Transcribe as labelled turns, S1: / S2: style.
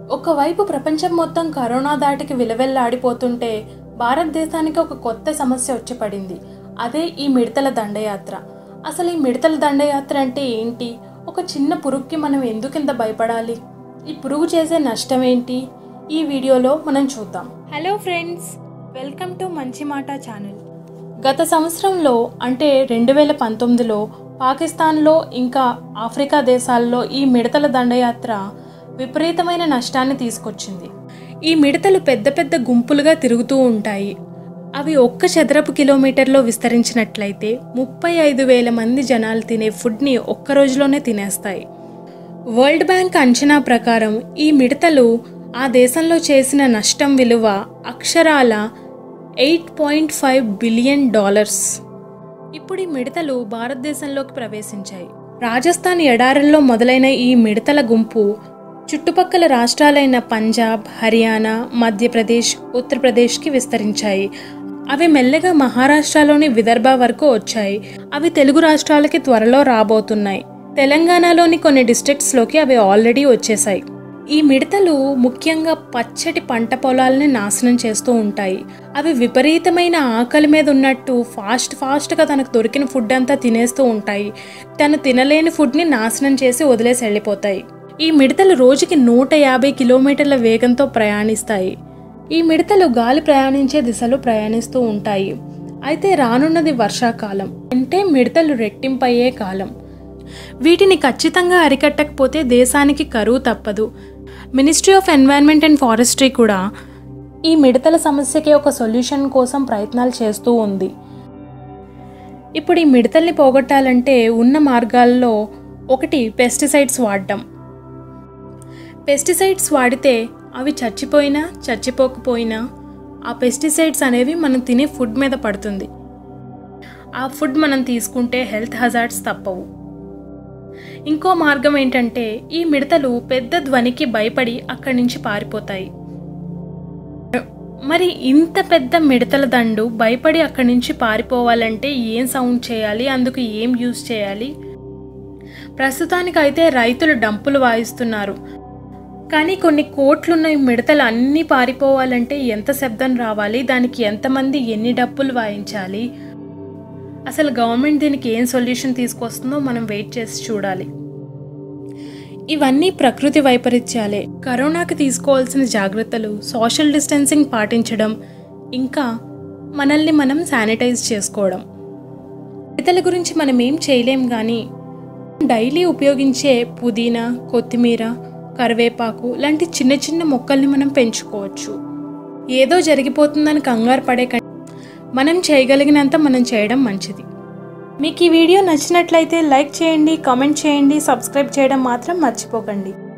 S1: ఒకవైపు ప్రపంచం మొత్తం కరోనా దాటికి విలవెల్లాడిపోతుంటే భారతదేశానికి ఒక కొత్త సమస్య వచ్చి పడింది అదే ఈ మిడతల దండయాత్ర అసలు ఈ మిడతల దండయాత్ర అంటే ఏంటి ఒక చిన్న పురుగుకి మనం ఎందుకింత భయపడాలి ఈ పురుగు చేసే నష్టం ఏంటి ఈ వీడియోలో మనం చూద్దాం హలో ఫ్రెండ్స్ వెల్కమ్ టు మంచి మాట ఛానల్ గత సంవత్సరంలో అంటే రెండు వేల పంతొమ్మిదిలో పాకిస్తాన్లో ఇంకా ఆఫ్రికా దేశాల్లో ఈ మిడతల దండయాత్ర విపరీతమైన నష్టాన్ని తీసుకొచ్చింది ఈ మిడతలు పెద్ద పెద్ద గుంపులుగా తిరుగుతూ ఉంటాయి అవి ఒక్క చదరపు కిలోమీటర్లో విస్తరించినట్లయితే ముప్పై ఐదు వేల మంది జనాలు తినే ఫుడ్ని ఒక్క రోజులోనే తినేస్తాయి వరల్డ్ బ్యాంక్ అంచనా ప్రకారం ఈ మిడతలు ఆ దేశంలో చేసిన నష్టం విలువ అక్షరాల eight point five billion dollars ఇప్పుడు ఈ మిడతలు భారతదేశంలోకి ప్రవేశించాయి రాజస్థాన్ ఎడారుల్లో మొదలైన ఈ మిడతల గుంపు చుట్టుపక్కల రాష్ట్రాలైన పంజాబ్ హర్యానా మధ్యప్రదేశ్ ఉత్తరప్రదేశ్కి విస్తరించాయి అవి మెల్లగా మహారాష్ట్రలోని విదర్భ వరకు వచ్చాయి అవి తెలుగు రాష్ట్రాలకి త్వరలో రాబోతున్నాయి తెలంగాణలోని కొన్ని డిస్ట్రిక్ట్స్లోకి అవి ఆల్రెడీ వచ్చేసాయి ఈ మిడతలు ముఖ్యంగా పచ్చటి పంట పొలాలని నాశనం చేస్తూ ఉంటాయి అవి విపరీతమైన ఆకలి మీద ఉన్నట్టు ఫాస్ట్ ఫాస్ట్గా తనకు దొరికిన ఫుడ్ అంతా తినేస్తూ ఉంటాయి తను తినలేని ఫుడ్ని నాశనం చేసి వదిలేసి వెళ్ళిపోతాయి ఈ మిడతలు రోజుకి నూట యాభై కిలోమీటర్ల వేగంతో ప్రయాణిస్తాయి ఈ మిడతలు గాలి ప్రయాణించే దిశలో ప్రయాణిస్తూ ఉంటాయి అయితే రానున్నది వర్షాకాలం అంటే మిడతలు రెట్టింపయ్యే కాలం వీటిని ఖచ్చితంగా అరికట్టకపోతే దేశానికి కరువు తప్పదు ministry of environment and forestry కూడా ఈ మిడతల సమస్యకి ఒక సొల్యూషన్ కోసం ప్రయత్నాలు చేస్తూ ఉంది ఇప్పుడు ఈ మిడతల్ని పోగొట్టాలంటే ఉన్న మార్గాల్లో ఒకటి పెస్టిసైడ్స్ వాడడం పెస్టిసైడ్స్ వాడితే అవి చచ్చిపోయినా చచ్చిపోకపోయినా ఆ పెస్టిసైడ్స్ అనేవి మనం తినే ఫుడ్ మీద పడుతుంది ఆ ఫుడ్ మనం తీసుకుంటే హెల్త్ హజార్డ్స్ తప్పవు ఇంకో మార్గం ఏంటంటే ఈ మిడతలు పెద్ద ధ్వనికి భయపడి అక్కడి నుంచి పారిపోతాయి మరి ఇంత పెద్ద మిడతల దండు భయపడి అక్కడి నుంచి పారిపోవాలంటే ఏం సౌండ్ చేయాలి అందుకు ఏం యూజ్ చేయాలి ప్రస్తుతానికైతే రైతులు డంపులు వాయిస్తున్నారు కానీ కొన్ని కోట్లున్న ఈ మిడతలు అన్నీ పారిపోవాలంటే ఎంత శబ్దం రావాలి దానికి ఎంతమంది ఎన్ని డప్పులు వాయించాలి అసలు గవర్నమెంట్ దీనికి ఏం సొల్యూషన్ తీసుకొస్తుందో మనం వెయిట్ చేసి చూడాలి ఇవన్నీ ప్రకృతి వైపరీత్యాలే కరోనాకి తీసుకోవాల్సిన జాగ్రత్తలు సోషల్ డిస్టెన్సింగ్ పాటించడం ఇంకా మనల్ని మనం శానిటైజ్ చేసుకోవడం మిడతల గురించి మనం ఏం చేయలేం కానీ డైలీ ఉపయోగించే పుదీనా కొత్తిమీర కరివేపాకు లాంటి చిన్న చిన్న మొక్కల్ని మనం పెంచుకోవచ్చు ఏదో జరిగిపోతుందని కంగారు పడే కంటే మనం చేయగలిగినంత మనం చేయడం మంచిది మీకు ఈ వీడియో నచ్చినట్లయితే లైక్ చేయండి కామెంట్ చేయండి సబ్స్క్రైబ్ చేయడం మాత్రం మర్చిపోకండి